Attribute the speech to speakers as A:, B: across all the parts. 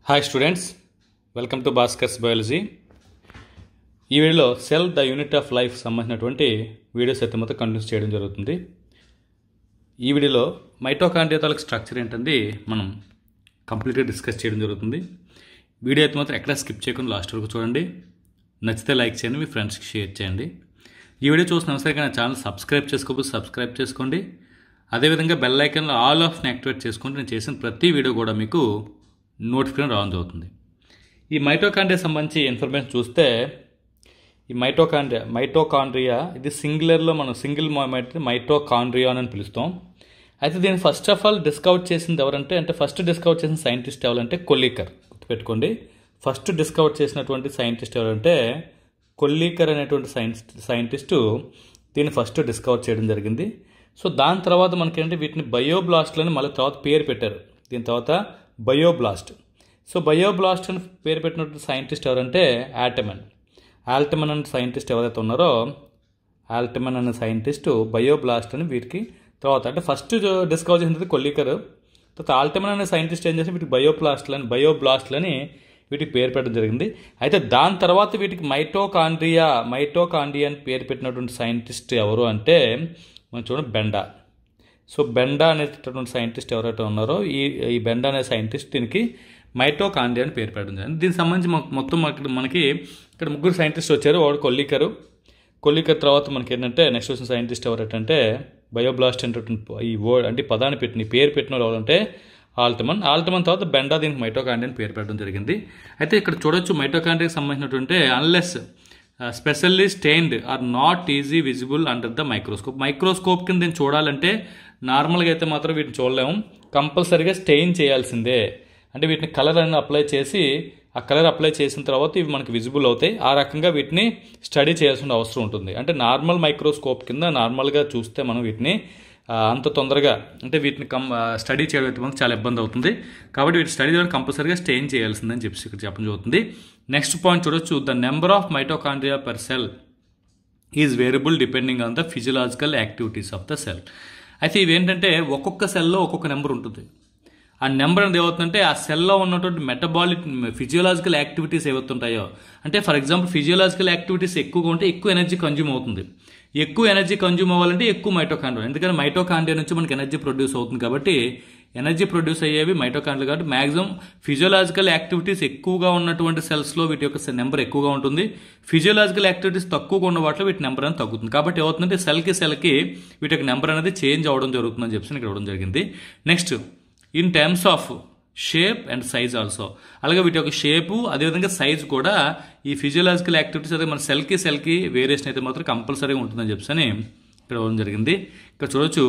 A: hi students welcome to Bhaskar's biology ఈ వీడియోలో cell the unit of life సంబంధించినటువంటి videos అయితే మొత్తం కంటిన్యూస్ చేయడం జరుగుతుంది ఈ వీడియోలో మైటోకాండ్రియా తాలూకు స్ట్రక్చర్ ఏంటంది మనం కంప్లీట్గా డిస్కస్ చేయడం జరుగుతుంది వీడియో అయితే మాత్రం ఎక్కడ స్కిప్ చేయకుండా లాస్ట్ వరకు చూడండి నచ్చితే లైక్ చేయండి మీ ఫ్రెండ్స్కి షేర్ చేయండి ఈ వీడియో చూసిన సరే నా ఛానల్ సబ్స్క్రైబ్ చేసుకోకపోతే సబ్స్క్రైబ్ చేసుకోండి అదేవిధంగా బెల్ ఐకన్లో ఆల్ ఆఫ్ని యాక్టివేట్ చేసుకుంటే నేను చేసిన ప్రతి వీడియో కూడా మీకు నోటిఫికేషన్ రావడం జరుగుతుంది ఈ మైటోకాండ్రియా సంబంధించి ఇన్ఫర్మేషన్ చూస్తే ఈ మైటోకాండ్రియా మైటోకాండ్రియా ఇది సింగులర్లో మనం సింగిల్ మూమెంట్ మైటోకాండ్రియా అని పిలుస్తాం అయితే దీన్ని ఫస్ట్ ఆఫ్ ఆల్ డిస్కవర్ చేసింది ఎవరంటే అంటే ఫస్ట్ డిస్కవర్ చేసిన సైంటిస్ట్ ఎవరంటే కొల్లీకర్ గుర్తుపెట్టుకోండి ఫస్ట్ డిస్కవర్ చేసినటువంటి సైంటిస్ట్ ఎవరంటే కొల్లీకర్ అనేటువంటి సైన్స్ సైంటిస్టు దీన్ని ఫస్ట్ డిస్కవర్ చేయడం జరిగింది సో దాని తర్వాత మనకేంటి వీటిని బయోబ్లాస్ట్లని మళ్ళీ తర్వాత పేరు పెట్టారు దీని తర్వాత బయోబ్లాస్ట్ సో బయోబ్లాస్ట్ అని పేరు పెట్టినటువంటి సైంటిస్ట్ ఎవరంటే ఆటమన్ ఆల్టమన్ అనే సైంటిస్ట్ ఎవరైతే ఉన్నారో ఆల్టమన్ అనే సైంటిస్టు బయోబ్లాస్ట్ అని వీటికి తర్వాత అంటే ఫస్ట్ డిస్కవర్ చేసినది కొల్లికర్ తర్వాత ఆల్టమన్ అనే సైంటిస్ట్ ఏం చేసి వీటికి బయోప్లాస్ట్లని బయోబ్లాస్ట్లని వీటికి పేరు పెట్టడం జరిగింది అయితే దాని తర్వాత వీటికి మైటోకాండ్రియా మైటోకాండ్రియా అని పేరు పెట్టినటువంటి సైంటిస్ట్ ఎవరు అంటే మనం చూడండి బెండా సో బెండా అనేటటువంటి సైంటిస్ట్ ఎవరైతే ఉన్నారో ఈ ఈ బెండా అనే సైంటిస్ట్ దీనికి మైటోకాండ్రియా అని పేరు పెట్టడం జరిగింది దీనికి సంబంధించి మాకు మొత్తం ఇక్కడ మనకి ఇక్కడ ముగ్గురు సైంటిస్ట్ వచ్చారు వాడు కొల్లికరు కొల్లికర్ తర్వాత మనకి ఏంటంటే నెక్స్ట్ వచ్చిన సైంటిస్ట్ ఎవరంటే బయోబ్లాస్ట్ అనేటువంటి ఈ వర్డ్ అంటే ఈ పదాన్ని పెట్టిన ఈ పేరు పెట్టిన వాళ్ళు ఎవరంటే ఆల్టమన్ ఆల్టమన్ తర్వాత బెండా దీనికి మైటోకాండ్రియా అని పేరు పెట్టడం జరిగింది అయితే ఇక్కడ చూడొచ్చు మైటోకాండ్రియాకి సంబంధించినటువంటి unless specially stained are not easy visible under the microscope microscope కింద దీన్ని చూడాలంటే నార్మల్గా అయితే మాత్రం వీటిని చూడలేము కంపల్సరీగా స్టెయిన్ చేయాల్సిందే అంటే వీటిని కలర్ అని అప్లై చేసి ఆ కలర్ అప్లై చేసిన తర్వాత ఇవి మనకి విజిబుల్ అవుతాయి ఆ రకంగా వీటిని స్టడీ చేయాల్సిన అవసరం ఉంటుంది అంటే నార్మల్ మైక్రోస్కోప్ కింద నార్మల్గా చూస్తే మనం వీటిని అంత తొందరగా అంటే వీటిని కం స్టడీ చేయడం అయితే మనకు చాలా ఇబ్బంది అవుతుంది కాబట్టి వీటి స్టడీ చేయడం కంపల్సరీగా స్టెయిన్ చేయాల్సిందని చెప్పి ఇక్కడ చెప్పడం జరుగుతుంది నెక్స్ట్ పాయింట్ చూడొచ్చు the number of mitochondria per cell is variable depending on the physiological activities of the cell అయితే ఇవేంటంటే ఒక్కొక్క సెల్లో ఒక్కొక్క నెంబర్ ఉంటుంది ఆ నెంబర్ అనేది ఏమవుతుందంటే ఆ సెల్లో ఉన్నటువంటి మెటబాలిక్ ఫిజియోలాజికల్ యాక్టివిటీస్ ఏవవుతుంటాయో అంటే ఫర్ ఎగ్జాంపుల్ ఫిజియోలాజికల్ యాక్టివిటీస్ ఎక్కువగా ఉంటే ఎక్కువ ఎనర్జీ కన్జ్యూమ్ అవుతుంది ఎక్కువ ఎనర్జీ కన్జ్యూమ్ అవ్వాలంటే ఎక్కువ మైటోకాండ్రియా ఎందుకంటే మైటోకాండ్రియా నుంచి మనకి ఎనర్జీ ప్రొడ్యూస్ అవుతుంది కాబట్టి ఎనర్జీ ప్రొడ్యూస్ అయ్యేవి మైటోకాండ్రియా కాబట్టి మాక్సిమం ఫిజియోలాజికల్ యాక్టివిటీస్ ఎక్కువగా ఉన్నటువంటి సెల్స్లో వీటి యొక్క నెంబర్ ఎక్కువగా ఉంటుంది ఫిజియోలాజికల్ యాక్టివిటీస్ తక్కువగా ఉన్న వాటిలో వీటి నెంబర్ అనేది తగ్గుతుంది కాబట్టి ఏమవుతుందంటే సెల్కి సెల్కి వీటి యొక్క నెంబర్ అనేది చేంజ్ అవ్వడం జరుగుతుందని చెప్పి ఇక్కడ ఇవ్వడం జరిగింది next in terms of shape and size also అలాగే వీటి యొక్క షేపు అదేవిధంగా సైజ్ కూడా ఈ ఫిజియోలాజికల్ యాక్టివిటీస్ అదే మన సెల్కి సెల్కి వేరియేషన్ అయితే మాత్రం కంపల్సరీగా ఉంటుందని చెప్పని ఇక్కడ ఇవ్వడం జరిగింది ఇక్కడ చూడొచ్చు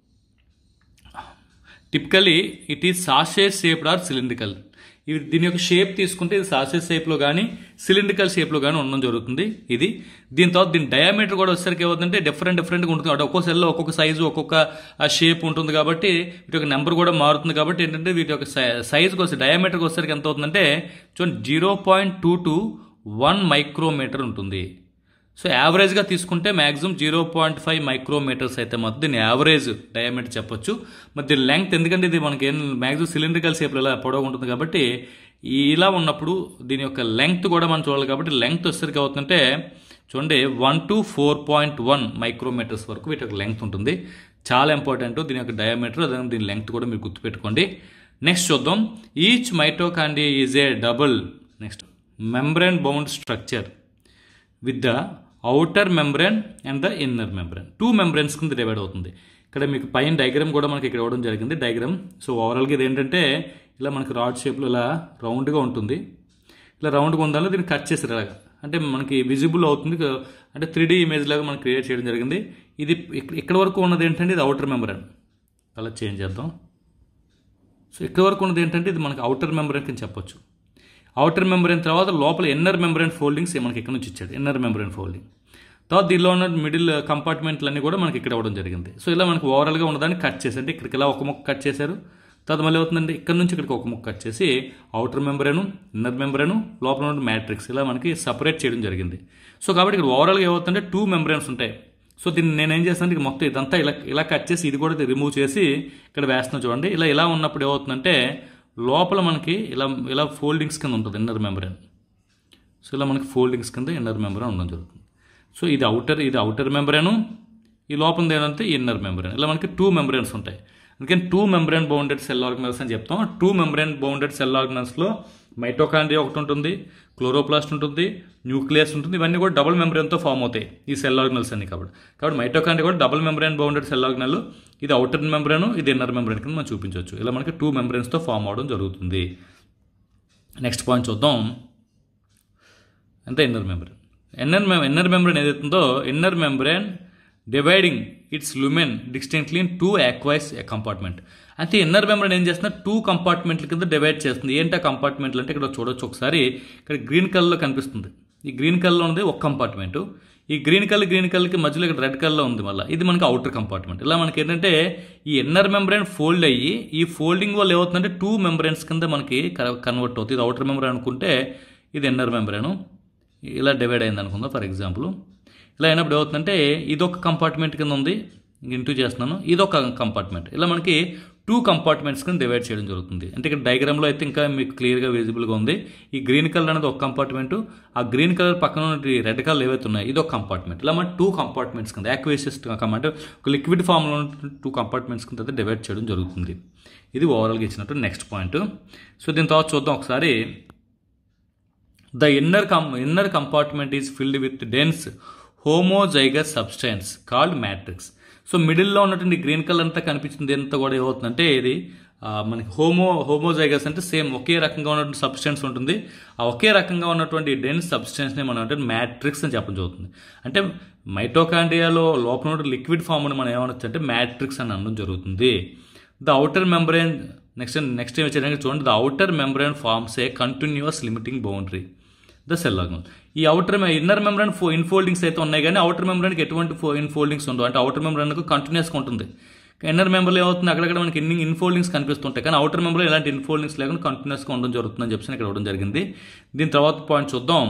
A: typically it is sausage shaped or cylindrical ఇవి దీని యొక్క షేప్ తీసుకుంటే ఇది సాసే షేప్లో కానీ సిలిండ్రికల్ షేప్లో కానీ ఉండడం జరుగుతుంది ఇది దీని తర్వాత దీని డయామీటర్ కూడా వచ్చేసరికి ఏమవుతుందంటే డిఫరెంట్ డిఫరెంట్గా ఉంటుంది అంటే ఒక్కొక్క సెల్లో ఒక్కొక్క సైజు ఒక్కొక్క షేప్ ఉంటుంది కాబట్టి వీటి యొక్క నెంబర్ కూడా మారుతుంది కాబట్టి ఏంటంటే వీటి యొక్క సైజుకి వస్తే డయామీటర్కి వచ్చేసరికి ఎంత అవుతుందంటే చూడండి zero point two to one micrometer ఉంటుంది సో యావరేజ్గా తీసుకుంటే maximum zero point five micrometers అయితే మొత్తం దీని యావరేజ్ డయామీటర్ చెప్పొచ్చు మరి దీని లెంగ్త్ ఎందుకంటే ఇది మనకి ఏం మ్యాక్సిమం సిలిండ్రికల్ షేప్లో ఇలా పొడవు ఉంటుంది కాబట్టి ఇలా ఉన్నప్పుడు దీని యొక్క లెంగ్త్ కూడా మనం చూడాలి కాబట్టి లెంగ్త్ వచ్చేసరికి అవుతుందంటే చూడండి one to four point one micrometers వరకు వీటి యొక్క లెంగ్త్ ఉంటుంది చాలా ఇంపార్టెంట్ దీని యొక్క డయామీటర్ అదే దీని లెంగ్త్ కూడా మీరు గుర్తుపెట్టుకోండి నెక్స్ట్ చూద్దాం each mitochondria is a double next membrane bound structure with the outer membrane and the inner membrane two membranes కింద డివైడ్ అవుతుంది ఇక్కడ మీకు పైన డయాగ్రామ్ కూడా మనకి ఇక్కడ ఇవ్వడం జరిగింది డయాగ్రామ్ సో ఓవరాల్గా ఇది ఏంటంటే ఇలా మనకి రాడ్ షేప్లో ఇలా రౌండ్గా ఉంటుంది ఇలా రౌండ్గా ఉండాలి దీన్ని కట్ చేసారు అలాగా అంటే మనకి విజిబుల్ అవుతుంది అంటే త్రీ డీ ఇమేజ్ లాగా మనం క్రియేట్ చేయడం జరిగింది ఇది ఇక్కడ వరకు ఉన్నది ఏంటంటే ఇది అవుటర్ మెంబ్రెన్ అలా చేంజ్ చేద్దాం సో ఇక్కడ వరకు ఉన్నది ఏంటంటే ఇది మనకి అవుటర్ మెంబ్రెన్ కింద చెప్పొచ్చు అవుటర్ మెంబ్రెయిన్ తర్వాత లోపల ఇన్నర్ మెంబ్రెయిన్ ఫోల్డింగ్స్ మనకి ఇక్కడ నుంచి ఇచ్చాడు ఇన్నర్ మెంబ్రెయిన్ ఫోల్డింగ్ తర్వాత దీనిలో ఉన్న మిడిల్ కంపార్ట్మెంట్లన్నీ కూడా మనకి ఇక్కడ ఇవ్వడం జరిగింది సో ఇలా మనకి ఓవరాల్గా ఉన్నదాన్ని కట్ చేసి అంటే ఇక్కడికి ఇలా ఒక ముక్క కట్ చేశారు తర్వాత మళ్ళీ అవుతుందంటే ఇక్కడ నుంచి ఇక్కడికి ఒక ముక్క కట్ చేసి అవుటర్ మెంబ్రెయిన్ ఇన్నర్ మెంబ్రెయిన్ లోపల ఉన్న మ్యాట్రిక్స్ ఇలా మనకి సపరేట్ చేయడం జరిగింది సో కాబట్టి ఇక్కడ ఓవరాల్గా ఏమవుతుందంటే టూ మెంబ్రెయిన్స్ ఉంటాయి సో దీన్ని నేను ఏం చేస్తాను మొత్తం ఇదంతా ఇలా ఇలా కట్ చేసి ఇది కూడా రిమూవ్ చేసి ఇక్కడ వేస్తున్నా చూడండి ఇలా ఇలా ఉన్నప్పుడు ఏమవుతుందంటే లోపల మనకి ఇలా ఇలా ఫోల్డింగ్స్ కింద ఉంటుంది ఇన్నర్ మెంబ్రెయిన్ సో ఇలా మనకి ఫోల్డింగ్స్ కింద ఇన్నర్ మెంబ్రెయిన్ ఉండడం జరుగుతుంది సో ఇది అవుటర్ ఇది అవుటర్ మెంబ్రెయిన్ ఈ లోపల ఏంటంటే ఇన్నర్ మెంబ్రెయిన్ ఇలా మనకి టూ మెంబ్రెయిన్స్ ఉంటాయి అందుకని two membrane bounded cell organelles అని చెప్తాం టూ మెంబ్రెయిన్ బౌండెడ్ సెల్ ఆర్గనల్స్లో మైటోకాండ్రియా ఒకటి ఉంటుంది క్లోరోప్లాస్ట్ ఉంటుంది న్యూక్లియస్ ఉంటుంది ఇవన్నీ కూడా డబుల్ మెంబ్రెయిన్తో ఫామ్ అవుతాయి ఈ సెల్ ఆర్గనల్స్ అన్ని కాబట్టి కాబట్టి మైటోకాండ్రియా కూడా double membrane bounded cell organelle ఇది అవుటర్ మెంబ్రెయిన్ ఇది ఇన్నర్ మెంబ్రెయిన్ కింద మనం చూపించవచ్చు ఇలా మనకి టూ మెంబ్రెయిన్స్తో ఫామ్ అవడం జరుగుతుంది నెక్స్ట్ పాయింట్ చూద్దాం అంతే inner membrane inner mem inner membrane ఏదైతుందో inner membrane dividing its lumen distinctly into two aqueous compartment అయితే ఇన్నర్ మెంబ్రెయిన్ ఏం చేస్తున్నా టూ కంపార్ట్మెంట్ల కింద డివైడ్ చేస్తుంది ఏంటి ఆ కంపార్ట్మెంట్లు అంటే ఇక్కడ చూడొచ్చు ఒకసారి ఇక్కడ గ్రీన్ కలర్లో కనిపిస్తుంది ఈ గ్రీన్ కలర్లో ఉంది ఒక కంపార్ట్మెంట్ ఈ గ్రీన్ కలర్ గ్రీన్ కలర్కి మధ్యలో ఇక్కడ రెడ్ కలర్లో ఉంది మళ్ళీ ఇది మనకి అవుటర్ కంపార్ట్మెంట్ ఇలా మనకి ఏంటంటే ఈ ఇన్నర్ మెంబ్రెయిన్ ఫోల్డ్ అయ్యి ఈ ఫోల్డింగ్ వల్ల ఏమవుతుందంటే టూ మెంబ్రెయిన్స్ కింద మనకి కన్వర్ట్ అవుతుంది ఇది అవుటర్ మెంబ్రెయిన్ అనుకుంటే ఇది ఇన్నర్ మెంబ్రెయిన్ ఇలా డివైడ్ అయింది అనుకుందాం ఫర్ ఎగ్జాంపుల్ ఇలా అయినప్పుడు ఏమవుతుందంటే ఇదొక కంపార్ట్మెంట్ కింద ఉంది ఇంటూ చేస్తున్నాను ఇదొక కంపార్ట్మెంట్ ఇలా మనకి టూ కంపార్ట్మెంట్స్ కింద డివైడ్ చేయడం జరుగుతుంది అంటే ఇక్కడ డయాగ్రామ్లో అయితే ఇంకా మీకు క్లియర్గా విజిబుల్గా ఉంది ఈ గ్రీన్ కలర్ అనేది ఒక కంపార్ట్మెంట్ ఆ గ్రీన్ కలర్ పక్కన ఉన్న రెడ్ కలర్ ఏవైతే ఉన్నాయో ఇది ఒక కంపార్ట్మెంట్ ఇలా మన టూ కంపార్ట్మెంట్స్ కింద యాక్వేసిస్ అంటే ఒక లిక్విడ్ ఫామ్లో టూ కంపార్ట్మెంట్స్ కింద అయితే డివైడ్ చేయడం జరుగుతుంది ఇది ఓవరాల్గా ఇచ్చినట్టు నెక్స్ట్ పాయింట్ సో దీని తర్వాత చూద్దాం ఒకసారి the inner com inner compartment is filled with dense homozygous substance called matrix so మిడిల్లో ఉన్నటువంటి గ్రీన్ కలర్ అంతా కనిపించింది ఎంత కూడా ఏమవుతుందంటే ఇది ఆ, మనకి హోమో హోమోజైగస్ అంటే సేమ్ ఒకే రకంగా ఉన్నటువంటి సబ్స్టెన్స్ ఉంటుంది ఆ ఒకే రకంగా ఉన్నటువంటి డెన్స్ సబ్స్టెన్స్ని మనం అంటే మ్యాట్రిక్స్ అని చెప్పడం జరుగుతుంది అంటే మైటోకాండ్రియాలో లోపల ఉన్న లిక్విడ్ ఫామ్ని మనం ఏమనొచ్చు అంటే మ్యాట్రిక్స్ అని అనడం జరుగుతుంది the outer membrane next next ఏం వచ్చేటంటే చూడండి the outer membrane forms a continuous limiting boundary the cell organelle ఈ అవుటర్ ఇన్నర్ మెంబ్రెయిన్ ఫో ఇన్ఫోల్డింగ్స్ అయితే ఉన్నాయి కానీ అవుటర్ మెంబ్రెయిన్కి ఎటువంటి ఫో ఇన్ఫోల్డింగ్స్ ఉండవు అంటే అవుటర్ మెంబ్రెయిన్కు కంటిన్యూస్గా ఉంటుంది ఇన్నర్ మెంబర్లో ఏమవుతుంది అక్కడక్కడ మనకి ఇన్ని ఇన్ఫోల్డింగ్స్ కనిపిస్తుంటాయి కానీ అవుటర్ మెంబర్లో ఎలాంటి ఇన్ఫోల్డింగ్స్ లేకుండా కంటిన్యూస్గా ఉండడం జరుగుతుందని చెప్పి ఇక్కడ ఇవ్వడం జరిగింది దీని తర్వాత పాయింట్ చూద్దాం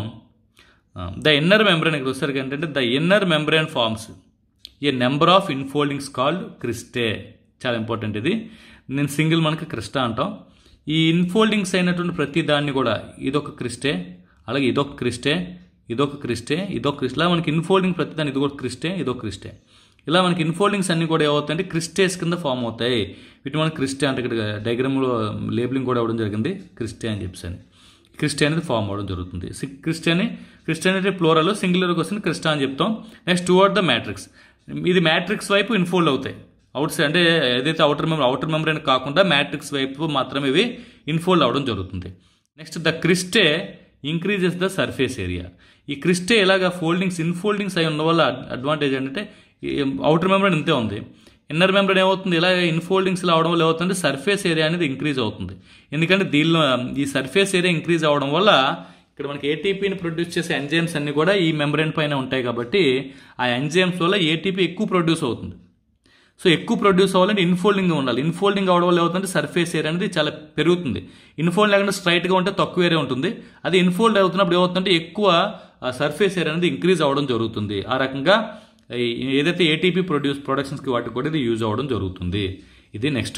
A: ద ఇన్నర్ మెంబ్రెయిన్ ఇక్కడ వచ్చేసరికి ఏంటంటే the inner membrane forms a number of infoldings called cristae చాలా ఇంపార్టెంట్ ఇది నేను సింగిల్ మనకి క్రిస్టా అంటాం ఈ ఇన్ఫోల్డింగ్స్ అయినటువంటి ప్రతి దాన్ని కూడా ఇదొక క్రిస్టే అలాగే ఇదొక క్రిస్టే ఇదొక క్రిస్టే ఇదొక క్రిస్టే ఇలా మనకి ఇన్ఫోల్డింగ్ ప్రతి దాన్ని ఇదొక క్రిస్టే ఇదొక క్రిస్టే ఇలా మనకి ఇన్ఫోల్డింగ్స్ అన్ని కూడా ఏమవుతాయంటే క్రిస్టేస్ కింద ఫామ్ అవుతాయి వీటి మనకి క్రిస్టే అంటే ఇక్కడ డయాగ్రామ్లో లేబులింగ్ కూడా ఇవ్వడం జరిగింది క్రిస్టే అని చెప్పేసి అని క్రిస్టియన్ అనేది ఫామ్ అవ్వడం జరుగుతుంది క్రిస్టియన్ క్రిస్టియన్ అంటే ప్లోరల్ సింగులర్కి వస్తుంది క్రిస్టా అని చెప్తాం నెక్స్ట్ టువర్డ్ ద మ్యాట్రిక్స్ ఇది మ్యాట్రిక్స్ వైపు ఇన్ఫోల్డ్ అవుతాయి అవుట్ సైడ్ అంటే ఏదైతే అవుటర్ మెంబర్ అవుటర్ మెంబర్ అని కాకుండా మ్యాట్రిక్స్ వైపు మాత్రమే ఇవి ఇన్ఫోల్డ్ అవ్వడం జరుగుతుంది next the cristae increases the surface area ఈ క్రిస్టే ఇలాగా ఫోల్డింగ్స్ ఇన్ఫోల్డింగ్స్ అయి ఉన్న వల్ల అడ్వాంటేజ్ ఏంటంటే అవుటర్ మెంబర్ ఇంతే ఉంది ఇన్నర్ మెంబ్రెయిన్ ఏమవుతుంది ఇలా ఇన్ఫోల్డింగ్స్ ఇలా అవడం వల్ల ఏమవుతుంది సర్ఫేస్ ఏరియా అనేది ఇంక్రీజ్ అవుతుంది ఎందుకంటే దీనిలో ఈ సర్ఫేస్ ఏరియా ఇంక్రీజ్ అవడం వల్ల ఇక్కడ మనకి ఏటీపీని ప్రొడ్యూస్ చేసే ఎంజైమ్స్ అన్ని కూడా ఈ మెంబ్రెయిన్ పైన ఉంటాయి కాబట్టి ఆ ఎంజైమ్స్ వల్ల ఏటీపీ ఎక్కువ ప్రొడ్యూస్ అవుతుంది సో ఎక్కువ ప్రొడ్యూస్ అవ్వాలంటే ఇన్ఫోల్డింగ్ ఉండాలి ఇన్ఫోల్డింగ్ అవడం వల్ల ఏమవుతుంది సర్ఫేస్ ఏరియా అనేది చాలా పెరుగుతుంది ఇన్ఫోల్డ్ లేకుండా స్ట్రైట్గా ఉంటే తక్కువ ఏరియా ఉంటుంది అది ఇన్ఫోల్డ్ అవుతున్నప్పుడు ఏమవుతుందంటే ఎక్కువ సర్ఫేస్ ఏరియా అనేది ఇంక్రీజ్ అవ్వడం జరుగుతుంది ఆ రకంగా ఈ- ఏదైతే ఏటీపీ ప్రొడ్యూస్ ప్రొడక్షన్స్కి వాటికి కూడా ఇది యూజ్ అవ్వడం జరుగుతుంది ఇది నెక్స్ట్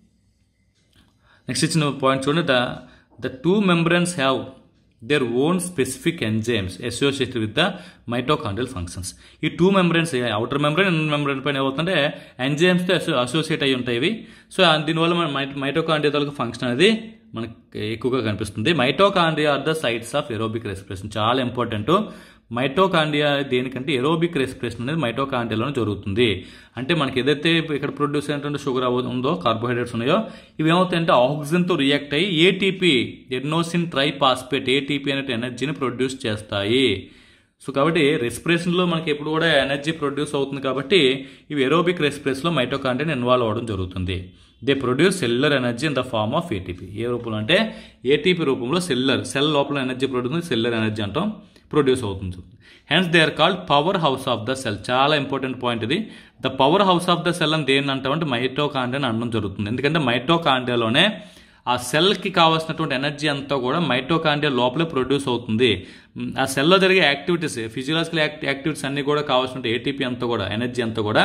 A: నెక్స్ట్ ఇచ్చిన పాయింట్ చూడండి the the two membranes have their own specific enzymes associated with the mitochondrial functions ఈ two membranes outer membrane inner membrane పైన ఏమవుతుందంటే ఎంజైమ్స్తో అసోసియేట్ అయి ఉంటాయి ఇవి సో ఆ- దీనివల్ల మన మైటోకాండ్రియా తాలూకు ఫంక్షన్ అనేది మనకి ఎక్కువగా కనిపిస్తుంది mitochondria are the sites of aerobic respiration చాలా ఇంపార్టెంట్ మైటోకాండియా దేనికంటే ఎరోబిక్ రెస్పిరేషన్ అనేది మైటోకాండియాలోనే జరుగుతుంది అంటే మనకి ఏదైతే ఇక్కడ ప్రొడ్యూస్ అయినటువంటి షుగర్ ఉందో కార్బోహైడ్రేట్స్ ఉన్నాయో ఇవి ఏమవుతాయంటే ఆక్సిజన్తో రియాక్ట్ అయ్యి ఏటీపీ ఎడ్నోసిన్ ట్రైపాస్పేట్ ఏటీపీ అనే ఎనర్జీని ప్రొడ్యూస్ చేస్తాయి సో కాబట్టి రెస్పిరేషన్లో మనకి ఎప్పుడు కూడా ఎనర్జీ ప్రొడ్యూస్ అవుతుంది కాబట్టి ఇవి ఎరోబిక్ రెస్పిరేషన్లో మైటోకాండియన్ ఇన్వాల్వ్ అవ్వడం జరుగుతుంది they produce cellular energy in the form of ATP ఏ రూపంలో అంటే ఏటీపీ రూపంలో సెల్యులర్ సెల్ లోపల ఎనర్జీ ప్రొడ్యూస్ సెల్యులర్ ఎనర్జీ అంటాం ప్రొడ్యూస్ అవుతుంది hence they are called power house of the cell చాలా ఇంపార్టెంట్ పాయింట్ ఇది the power house of the cell అని దేన్ని అంటామంటే మైటోకాండియా అని అనడం జరుగుతుంది ఎందుకంటే మైటోకాండియాలోనే ఆ సెల్కి కావాల్సినటువంటి ఎనర్జీ అంతా కూడా మైటోకాండియా లోపలే ప్రొడ్యూస్ అవుతుంది మ్, ఆ సెల్లో జరిగే యాక్టివిటీస్ ఫిజియలాజికల్ యాక్టివిటీస్ అన్నీ కూడా కావాల్సిన ఏటీపీ అంతా కూడా ఎనర్జీ అంతా కూడా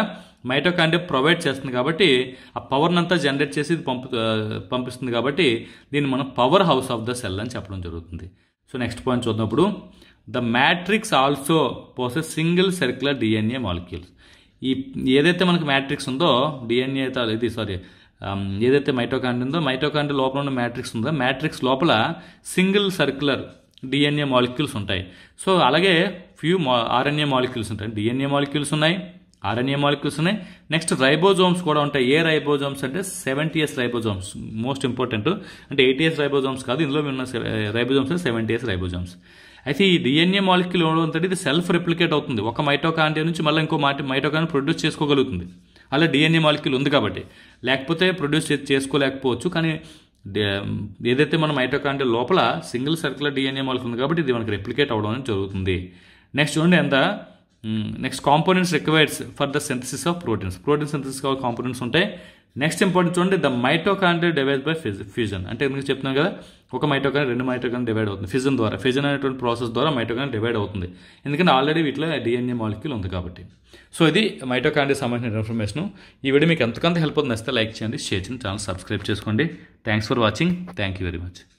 A: మైటోకాండ్రియా ప్రొవైడ్ చేస్తుంది కాబట్టి ఆ పవర్ని అంతా జనరేట్ చేసి ఇది పంపు ఆ, పంపిస్తుంది కాబట్టి దీన్ని మనం power house of the cell అని చెప్పడం జరుగుతుంది సో నెక్స్ట్ పాయింట్ చూద్దాం the matrix also possesses single circular DNA molecules ఈ ఏదైతే మనకి మ్యాట్రిక్స్ ఉందో డిఎన్ఏ ఇది సారీ ఏదైతే మైటోకాండ్రియా ఉందో మైటోకాండ్రియా లోపల ఉన్న మ్యాట్రిక్స్ ఉందో మ్యాట్రిక్స్ లోపల సింగిల్ సర్క్యులర్ డిఎన్ఏ మాలిక్యూల్స్ ఉంటాయి సో అలాగే ఫ్యూ ఆర్ఎన్ఏ మాలిక్యూల్స్ ఉంటాయి డిఎన్ఏ మాలిక్యూల్స్ ఉన్నాయి ఆర్ఎన్ఏ మాలిక్యూల్స్ ఉన్నాయి నెక్స్ట్ రైబోజోమ్స్ కూడా ఉంటాయి ఏ రైబోజోమ్స్ అంటే seventy years ribosomes most important అంటే ఎయిటీ ఇయర్స్ రైబోజోమ్స్ కాదు ఇందులో ఉన్న రైబోజోమ్స్ సెవెంటీ ఇయర్స్ రైబోజోమ్స్ అయితే ఈ డిఎన్ఏ మాలిక్యూల్ ఉండడం ఇది సెల్ఫ్ రెప్లికేట్ అవుతుంది ఒక మైటోకాండ్రియా నుంచి మళ్ళీ ఇంకో మాట మైటోకాండ్రియా ప్రొడ్యూస్ చేసుకోగలుగుతుంది అలా డిఎన్ఏ మాలిక్యూల్ ఉంది కాబట్టి లేకపోతే ప్రొడ్యూస్ చే- చేసుకోలేకపోవచ్చు కానీ డే- ఏదైతే మన మైటోకాండ్రియా లోపల సింగిల్ సర్క్యులర్ డిఎన్ఏ మాలిక్యూల్ ఉంది కాబట్టి ఇది మనకి రెప్లికేట్ అవడం అనేది జరుగుతుంది నెక్స్ట్ చూడండి ఎంత next components requires for the synthesis of proteins protein synthesis components ఉంటాయి నెక్స్ట్ ఇంపార్టెంట్ చూడండి the mitochondria divide by fusion అంటే ఎందుకు చెప్తున్నాను కదా ఒక మైటోకాండ్రియా రెండు మైటోకాండ్రియా డివైడ్ అవుతుంది ఫిజన్ ద్వారా ఫిజన్ అనేటువంటి ప్రాసెస్ ద్వారా మైటోకాండ్రియా డివైడ్ అవుతుంది ఎందుకంటే ఆల్రెడీ వీటిలో డిఎన్ఏ మాలిక్యూల్ ఉంది కాబట్టి సో ఇది మైటోకాండ్రియా సంబంధించిన ఇన్ఫర్మేషన్ ఈ వీడియో మీకు ఎంతకంత హెల్ప్ అవుతుంది వస్తే లైక్ చేయండి షేర్ చేయండి ఛానల్ సబ్స్క్రైబ్ చేసుకోండి thanks for watching thank you very much